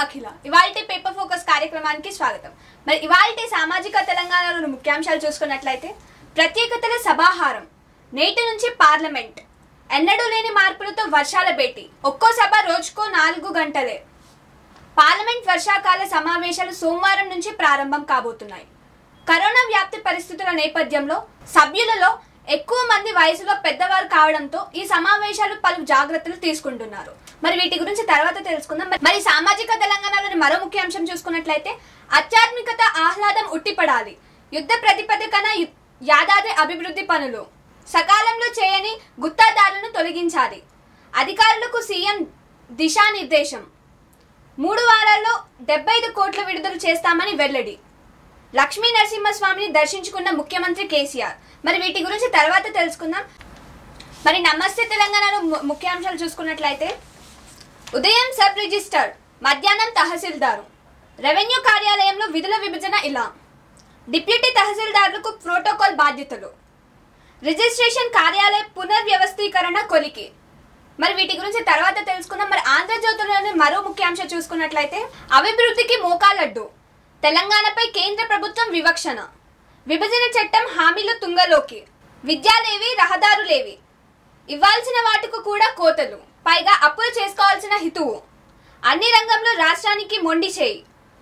అఖిల ఇవాల్టి paper focus కార్యక్రమానికి స్వాగతం మరి ఇవాల్టి సామాజిక తెలంగాణలోని ముఖ్యాంశాలు చూసుకున్నట్లయితే ప్రత్యేకతల సభాహారం నేటి నుంచి పార్లమెంట్ ఎన్నడూ లేని మార్పులతో వర్షాల భేటీ ఒక్కో సభ రోజుకో నాలుగు గంటలే పార్లమెంట్ వర్షాకాల సమావేశాలు సోమవారం నుంచి ప్రారంభం కాబోతున్నాయి కరోనా వ్యాప్తి పరిస్థితుల నేపథ్యంలో సభ్యులలో ఎక్కువ మంది వయసులో పెద్దవారు కావడంతో ఈ సమావేశాలు పలు జాగ్రత్తలు తీసుకుంటున్నారు మరి వీటి గురించి తర్వాత తెలుసుకుందాం మరి సామాజిక తెలంగాణలోని మరో ముఖ్య అంశం చూసుకున్నట్లయితే ఆధ్యాత్మికత ఆహ్లాదం ఉట్టిపడాలి యుద్ధ ప్రతిపదికన యు- యాదాద్రి అభివృద్ధి పనులు సకాలంలో చేయని గుత్తాదారులను తొలగించాలి అధికారులకు సీఎం దిశానిర్దేశం మూడు వారాల్లో డెబ్బై ఐదు కోట్లు విడుదల చేస్తామని వెల్లడి లక్ష్మీ నరసింహస్వామిని దర్శించుకున్న ముఖ్యమంత్రి కేసీఆర్ మరి వీటి గురించి తర్వాత తెలుసుకుందాం మరి నమస్తే తెలంగాణలో ము- ముఖ్యాంశాలు చూసుకున్నట్లయితే ఉదయం సబ్ రిజిస్టర్ మధ్యాహ్నం తహసీల్దారు రెవెన్యూ కార్యాలయంలో విధుల విభజన ఇలా డిప్యూటీ తహసీల్దార్లకు ప్రోటోకాల్ బాధ్యతలు రిజిస్ట్రేషన్ కార్యాలయ పునర్వ్యవస్థీకరణ కొలికి మరి వీటి గురించి తర్వాత తెలుసుకుందాం మరి ఆంధ్రజ్యోతిలోని మరో ముఖ్యాంశం చూసుకున్నట్లయితే అభివృద్ధికి మోకాలడ్డు తెలంగాణపై కేంద్ర ప్రభుత్వం వివక్షణ విభజన చట్టం హామీలు తుంగలోకి విద్యాలేవి రహదారులేవి ఇవ్వాల్సిన వాటికి కూడా కోతలు పైగా అప్పులు చేసుకోవాల్సిన హితువు అన్ని రంగంలో రాష్ట్రానికి మొండి చేయి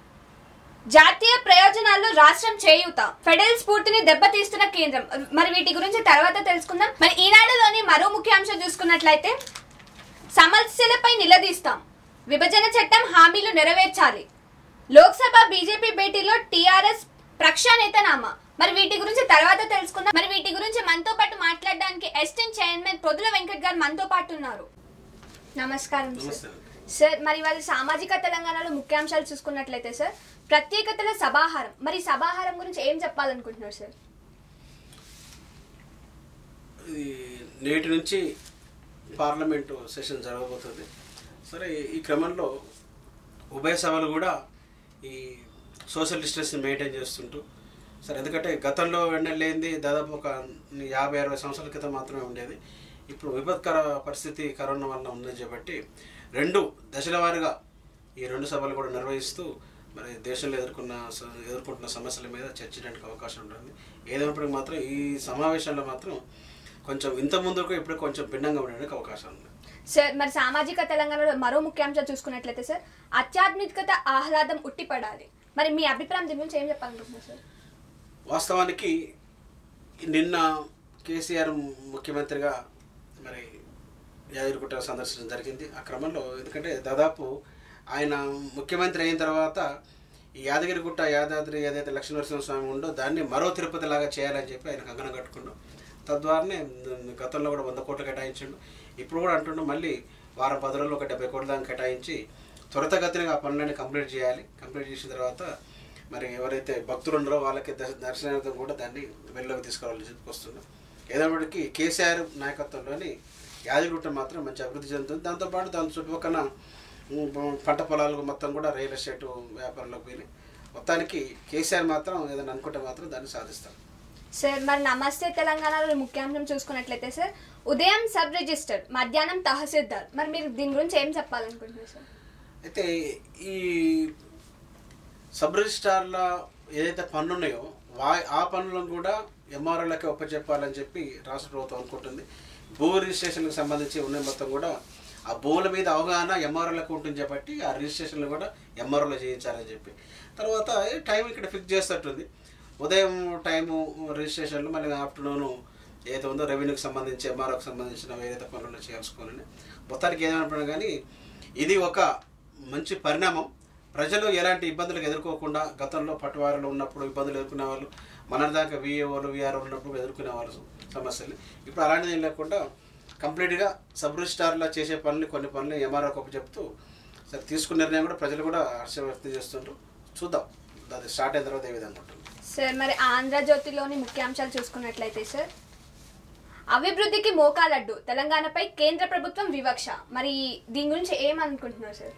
జాతీయ ప్రయోజనాల్లో రాష్ట్రం చేయూత ఫెడరల్ స్ఫూర్తిని దెబ్బతీస్తున్న కేంద్రం మరి వీటి గురించి తర్వాత తెలుసుకుందాం మరి ఈనాడులోని మరో ముఖ్యాంశం చూసుకున్నట్లయితే సమస్యలపై నిలదీస్తాం విభజన చట్టం హామీలు నెరవేర్చాలి లోక్సభ బీజేపీ భేటీలో టీఆర్ఎస్ ప్రక్షానేతనామా మరి వీటి గురించి తర్వాత తెలుసుకుందాం మరి వీటి గురించి మనతో పాటు మాట్లాడడానికి ఎస్టిన్ చైర్మన్ పొదుల వెంకట్ గారు మనతో పాటు ఉన్నారు నమస్కారం సార్ నమస్తే సార్ మరి వాళ్ళ సామాజిక తెలంగాణలో ముఖ్యాంశాలు చూసుకున్నట్లయితే సార్ ప్రత్యేకతల సభాహారం మరి సభాహారం గురించి ఏం చెప్పాలనుకుంటున్నారు సార్ ఇది నేటి నుంచి పార్లమెంటు సెషన్ జరగబోతుంది సరే ఈ క్రమంలో ఉభయ సభలు కూడా ఈ సోషల్ డిస్టెన్స్ని మెయింటైన్ చేస్తుంటూ సరే ఎందుకంటే గతంలో వెండలేంది దాదాపు ఒక యాభై అరవై సంవత్సరాల క్రితం మాత్రమే ఉండేది ఇప్పుడు విపత్కర పరిస్థితి కరోనా వల్ల ఉన్నది కాబట్టి రెండు దశల వారీగా ఈ రెండు సభలు కూడా నిర్వహిస్తూ మరి దేశంలో ఎదుర్కొన్న స- ఎదుర్కొంటున్న సమస్యల మీద చర్చించడానికి అవకాశం ఉంటుంది ఏదైనప్పటికీ మాత్రం ఈ సమావేశంలో మాత్రం కొంచెం ఇంత ముందుకు ఇప్పుడు కొంచెం భిన్నంగా ఉండడానికి అవకాశం ఉంది సార్ మరి సామాజిక తెలంగాణలో మరో ముఖ్యాంశం చూసుకున్నట్లయితే సార్ ఆధ్యాత్మికత ఆహ్లాదం ఉట్టిపడాలి మరి మీ అభిప్రాయం దీని గురించి ఏం చెప్పాలనుకుంటున్నారు సార్ వాస్తవానికి నిన్న కేసీఆర్ ముఖ్యమంత్రిగా మరి యాదగిరిగుట్ట సందర్శించడం జరిగింది ఆ క్రమంలో ఎందుకంటే దాదాపు ఆయన ముఖ్యమంత్రి అయిన తర్వాత ఈ యాదగిరిగుట్ట యాదాద్రి ఏదైతే లక్ష్మీనరసింహ స్వామి ఉందో దాన్ని మరో తిరుపతి లాగా చేయాలని చెప్పి ఆయన కంకణం కట్టుకుండు తద్వారానే గతంలో కూడా వంద కోట్లు కేటాయించిండు ఇప్పుడు కూడా అంటుండు మళ్ళీ వారం పది రోజులు ఒక డెబ్బై కోట్ల దాకా కేటాయించి త్వరితగతిన ఆ పనులన్నీ కంప్లీట్ చేయాలి కంప్లీట్ చేసిన తర్వాత మరి ఎవరైతే భక్తులు ఉన్నారో వాళ్ళకి దర్శ దర్శనార్థం కూడా దాన్ని వెలుగులోకి తీసుకురావాలని చెప్పి వస్తున్నాం ఏదైనప్పటికీ కేసీఆర్ నాయకత్వంలోని యాదగిరిగుట్ట మాత్రం మంచి అభివృద్ధి చెందుతుంది దాంతోపాటు దాని చుట్టుపక్కల ఉమ్, పంట పొలాలకు మొత్తం కూడా రియల్ ఎస్టేట్ వ్యాపారంలోకి పోయి మొత్తానికి కేసీఆర్ మాత్రం ఏదైనా అనుకుంటే మాత్రం దాన్ని సాధిస్తారు సార్ మరి నమస్తే తెలంగాణలో ముఖ్యాంశం చూసుకున్నట్లయితే సార్ ఉదయం సబ్ రిజిస్టర్ మధ్యాహ్నం తహసీల్దార్ మరి మీరు దీని గురించి ఏం చెప్పాలనుకుంటున్నారు సార్ అయితే ఈ సబ్ రిజిస్ట్రార్ల ఏదైతే పనులు ఉన్నాయో వా ఆ పనులను కూడా ఎంఆర్ఓలకి ఒప్పచెప్పాలని చెప్పి రాష్ట్ర ప్రభుత్వం అనుకుంటుంది భూ రిజిస్ట్రేషన్కి సంబంధించి ఉన్న మొత్తం కూడా ఆ భూముల మీద అవగాహన ఎంఆర్ఓలకు ఉంటుంది కాబట్టి ఆ రిజిస్ట్రేషన్లు కూడా ఎంఆర్ఓలో చేయించాలని చెప్పి తర్వాత ఏ టైం ఇక్కడ ఫిక్స్ చేస్తట్టుంది ఉదయం టైము రిజిస్ట్రేషన్లు మళ్ళీ ఆఫ్టర్నూన్ ఏదైతే ఉందో రెవెన్యూకి సంబంధించి ఎంఆర్ఓకి సంబంధించిన ఏదైతే పనులు చేయాల్సుకోవాలని మొత్తానికి ఏదైనా కానీ ఇది ఒక మంచి పరిణామం ప్రజలు ఎలాంటి ఇబ్బందులకు ఎదుర్కోకుండా గతంలో పట్టువారులు ఉన్నప్పుడు ఇబ్బందులు ఎదుర్కొనే వాళ్ళు మన దాకా విఏఓలు విఆర్ఓ ఉన్నప్పుడు ఎదుర్కొనే వాళ్ళు సమస్యలు ఇప్పుడు అలాంటిది ఏం లేకుండా కంప్లీట్గా సబ్ రిజిస్టార్లో చేసే పనులు కొన్ని పనులు ఎంఆర్ఓ కప్పు చెప్తూ సరే తీసుకున్న నిర్ణయం కూడా ప్రజలు కూడా హర్షం వ్యక్తం చేస్తుంటారు చూద్దాం అది స్టార్ట్ అయిన తర్వాత ఏ విధంగా ఉంటుంది సార్ మరి ఆంధ్రజ్యోతిలోని ముఖ్యాంశాలు చూసుకున్నట్లయితే సార్ అభివృద్ధికి మోకాలడ్డు తెలంగాణపై కేంద్ర ప్రభుత్వం వివక్ష మరి దీని గురించి ఏమనుకుంటున్నారు సార్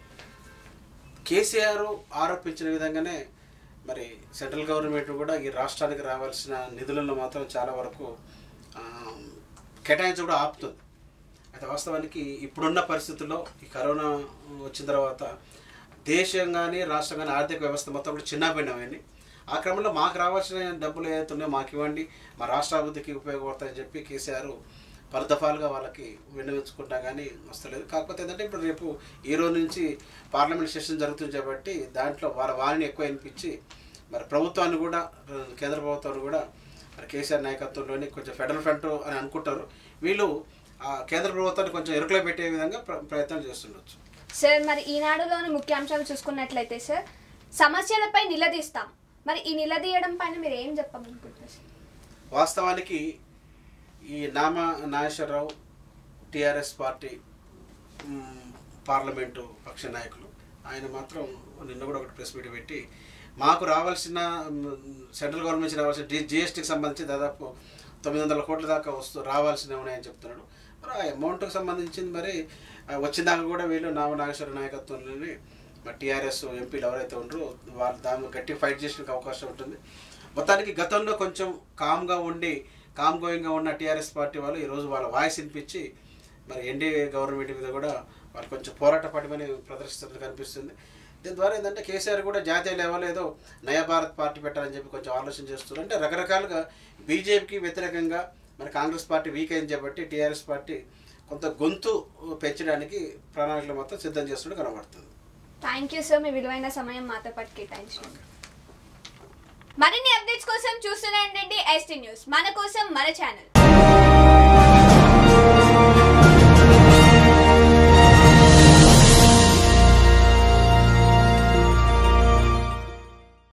కేసీఆర్ ఆరోపించిన విధంగానే మరి సెంట్రల్ గవర్నమెంట్ కూడా ఈ రాష్ట్రానికి రావాల్సిన నిధులను మాత్రం చాలా వరకు ఆ, కేటాయించడం కూడా ఆపుతుంది అయితే వాస్తవానికి ఇప్పుడున్న పరిస్థితుల్లో ఈ కరోనా వచ్చిన తర్వాత దేశం కానీ రాష్ట్రం కానీ ఆర్థిక వ్యవస్థ మొత్తం కూడా చిన్నపోయినవన్నీ ఆ క్రమంలో మాకు రావాల్సిన డబ్బులు ఏదైతే ఉన్నాయో మాకు ఇవ్వండి మా రాష్ట్ర అభివృద్ధికి ఉపయోగపడతాయని చెప్పి కేసీఆర్ పలు దఫాలుగా వాళ్ళకి విన్నవించుకుంటా కానీ వస్తలేదు కాకపోతే ఏంటంటే ఇప్పుడు రేపు ఈ రోజు నుంచి పార్లమెంట్ సెషన్ జరుగుతుంది కాబట్టి దాంట్లో వాళ్ళ వారిని ఎక్కువ వినిపించి మరి ప్రభుత్వాన్ని కూడా కేంద్ర ప్రభుత్వాన్ని కూడా మరి కేసీఆర్ నాయకత్వంలోని కొంచెం ఫెడరల్ ఫ్రంట్ అని అనుకుంటారు వీళ్ళు ఆ కేంద్ర ప్రభుత్వాన్ని కొంచెం ఎరుకలో పెట్టే విధంగా ప్ర- ప్రయత్నాలు చేస్తుండొచ్చు సార్ మరి ఈనాడులోని ముఖ్యాంశాలు చూసుకున్నట్లయితే సార్ సమస్యలపై నిలదీస్తాం మరి ఈ నిలదీయడం పైన మీరు ఏం చెప్పాలనుకుంటున్నారు సార్? వాస్తవానికి ఈ నామ నాగేశ్వరరావు టిఆర్ఎస్ పార్టీ మ్, పార్లమెంటు పక్ష నాయకులు ఆయన మాత్రం నిన్న కూడా ఒకటి ప్రెస్ మీట్ పెట్టి మాకు రావాల్సిన మ్, సెంట్రల్ గవర్నమెంట్ నుంచి రావాల్సిన డి జిఎస్టీకి సంబంధించి దాదాపు తొమ్మిది వందల కోట్ల దాకా వస్తూ రావాల్సినవి ఉన్నాయని చెప్తున్నాడు మరి ఆ అమౌంట్కి సంబంధించింది మరి ఆ, వచ్చిన దాకా కూడా వీళ్ళు నామ నాగేశ్వర నాయకత్వంలోని మరి టీఆర్ఎస్ ఎంపీలు ఎవరైతే ఉన్నారో వాళ్ళు దాని గట్టి ఫైట్ చేసడానికి అవకాశం ఉంటుంది మొత్తానికి గతంలో కొంచెం కామ్గా ఉండి కామ్ గోయింగ్గా ఉన్న టీఆర్ఎస్ పార్టీ వాళ్ళు ఈరోజు వాళ్ళ వాయిస్ వినిపించి మరి ఎన్డీఏ గవర్నమెంట్ మీద కూడా వాళ్ళు కొంచెం పోరాట పడమని ప్రదర్శిస్తున్నట్టు కనిపిస్తుంది దీని ద్వారా ఏంటంటే కేసీఆర్ కూడా జాతీయ లెవెల్ ఏదో నయా భారత్ పార్టీ పెట్టాలని చెప్పి కొంచెం ఆలోచన చేస్తున్నారు అంటే రకరకాలుగా బీజేపీకి వ్యతిరేకంగా మరి కాంగ్రెస్ పార్టీ వీక్ అయింది కాబట్టి టీఆర్ఎస్ పార్టీ కొంత గొంతు పెంచడానికి ప్రణాళికలు మొత్తం సిద్ధం చేస్తున్నట్టు కనబడుతుంది థ్యాంక్ యూ సార్ మీ విలువైన సమయం మాతో పాటు కేటాయించినందుకు మరిన్ని అప్డేట్స్ కోసం చూస్తూనే ఉండండి ఎస్టీ న్యూస్ మన కోసం మన ఛానల్